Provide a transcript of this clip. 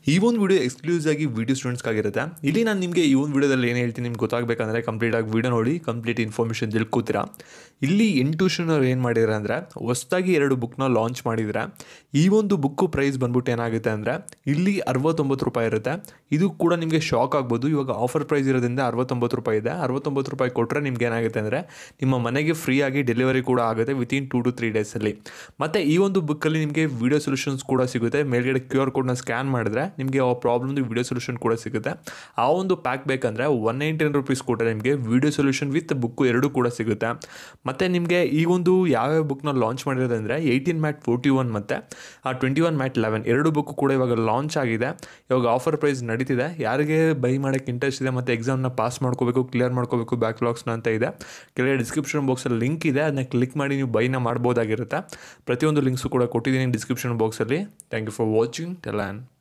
ಈ ಒಂದು ವಿಡಿಯೋ ಎಕ್ಸ್ಕ್ಲೂಸ್ ಆಗಿ ವಿಡಿಯೋ ಸ್ಟೂಡೆಂಟ್ಸ್ಗಾಗಿರುತ್ತೆ ಇಲ್ಲಿ ನಾನು ನಿಮಗೆ ಈ ಒಂದು ವಿಡಿಯೋದಲ್ಲಿ ಏನು ಹೇಳ್ತೀನಿ ನಿಮ್ಗೆ ಗೊತ್ತಾಗಬೇಕಂದ್ರೆ ಕಂಪ್ಲೀಟಾಗಿ ವಿಡಿಯೋ ನೋಡಿ ಕಂಪ್ಲೀಟ್ ಇನ್ಫಾರ್ಮೇಷನ್ ತಿಳ್ಕೊತೀರಾ ಇಲ್ಲಿ ಇಂಟ್ಯೂಷನ್ ಅವ್ರು ಏನು ಮಾಡಿದ್ದಾರೆ ಅಂದರೆ ಹೊಸ್ದಾಗಿ ಎರಡು ಬುಕ್ನ ಲಾಂಚ್ ಮಾಡಿದರೆ ಈ ಒಂದು ಬುಕ್ಕು ಪ್ರೈಸ್ ಬಂದ್ಬಿಟ್ಟು ಏನಾಗುತ್ತೆ ಅಂದರೆ ಇಲ್ಲಿ ಅರವತ್ತೊಂಬತ್ತು ರೂಪಾಯಿ ಇರುತ್ತೆ ಇದು ಕೂಡ ನಿಮಗೆ ಶಾಕ್ ಆಗ್ಬೋದು ಇವಾಗ ಆಫರ್ ಪ್ರೈಸ್ ಇರೋದ್ರಿಂದ ಅರವತ್ತೊಂಬತ್ತು ರೂಪಾಯಿ ಇದೆ ಅರವತ್ತೊಂಬತ್ತು ರೂಪಾಯಿ ಕೊಟ್ಟರೆ ನಿಮ್ಗೆ ಏನಾಗುತ್ತೆ ಅಂದರೆ ನಿಮ್ಮ ಮನೆಗೆ ಫ್ರೀಯಾಗಿ ಡೆಲಿವರಿ ಕೂಡ ಆಗುತ್ತೆ ವಿತಿನ್ ಟೂ ಟು ತ್ರೀ ಡೇಸಲ್ಲಿ ಮತ್ತು ಈ ಒಂದು ಬುಕ್ಕಲ್ಲಿ ನಿಮಗೆ ವಿಡಿಯೋ ಸೊಲ್ಯೂಷನ್ಸ್ ಕೂಡ ಸಿಗುತ್ತೆ ಮೇಲ್ಗಡೆ ಕ್ಯೂ ಆರ್ ಕೋಡ್ನ ಸ್ಕ್ಯಾನ್ ಮಾಡಿದ್ರೆ ನಿಮಗೆ ಆ ಪ್ರಾಬ್ಲಮ್ದು ವಿಡಿಯೋ ಸೊಲ್ಯೂಷನ್ ಕೂಡ ಸಿಗುತ್ತೆ ಆ ಒಂದು ಪ್ಯಾಕ್ ಬೇಕಂದರೆ ಒನ್ ನೈಂಟಿ ನೈನ್ ರುಪೀಸ್ ಕೊಟ್ಟರೆ ನಿಮಗೆ ವಿಡಿಯೋ ಸೊಲ್ಯೂಷನ್ ವಿತ್ ಬುಕ್ಕು ಎರಡೂ ಕೂಡ ಸಿಗುತ್ತೆ ಮತ್ತು ನಿಮಗೆ ಈ ಒಂದು ಯಾವ್ಯಾವ ಬುಕ್ನ ಲಾಂಚ್ ಮಾಡಿರೋದಂದರೆ ಏಯ್ಟೀನ್ ಮ್ಯಾಟ್ ಫೋರ್ಟಿ ಒನ್ ಮತ್ತು ಆ ಟ್ವೆಂಟಿ ಒನ್ ಮ್ಯಾಟ್ ಲೆವೆನ್ ಎರಡು ಬುಕ್ ಕೂಡ ಇವಾಗ ಲಾಂಚ್ ಆಗಿದೆ ಇವಾಗ ಆಫರ್ ಪ್ರೈಸ್ ನಡೀತಿದೆ ಯಾರಿಗೆ ಬೈ ಮಾಡೋಕ್ಕೆ ಇಂಟ್ರೆಸ್ಟ್ ಇದೆ ಮತ್ತು ಎಕ್ಸಾಮ್ನ ಪಾಸ್ ಮಾಡ್ಕೋಬೇಕು ಕ್ಲಿಯರ್ ಮಾಡ್ಕೋಬೇಕು ಬ್ಯಾಕ್ಲಾಗ್ಸ್ನ ಅಂತ ಇದೆ ಕೆಳಗೆ ಡಿಸ್ಕ್ರಿಪ್ಷನ್ ಬಾಕ್ಸಲ್ಲಿ ಲಿಂಕ್ ಇದೆ ಅದನ್ನ ಕ್ಲಿಕ್ ಮಾಡಿ ನೀವು ಬೈನ ಮಾಡ್ಬೋದಾಗಿರುತ್ತೆ ಪ್ರತಿಯೊಂದು ಲಿಂಕ್ಸು ಕೂಡ ಕೊಟ್ಟಿದ್ದೀನಿ ಡಿಸ್ಕ್ರಿಪ್ಷನ್ ಬಾಕ್ಸಲ್ಲಿ thank you for watching tell and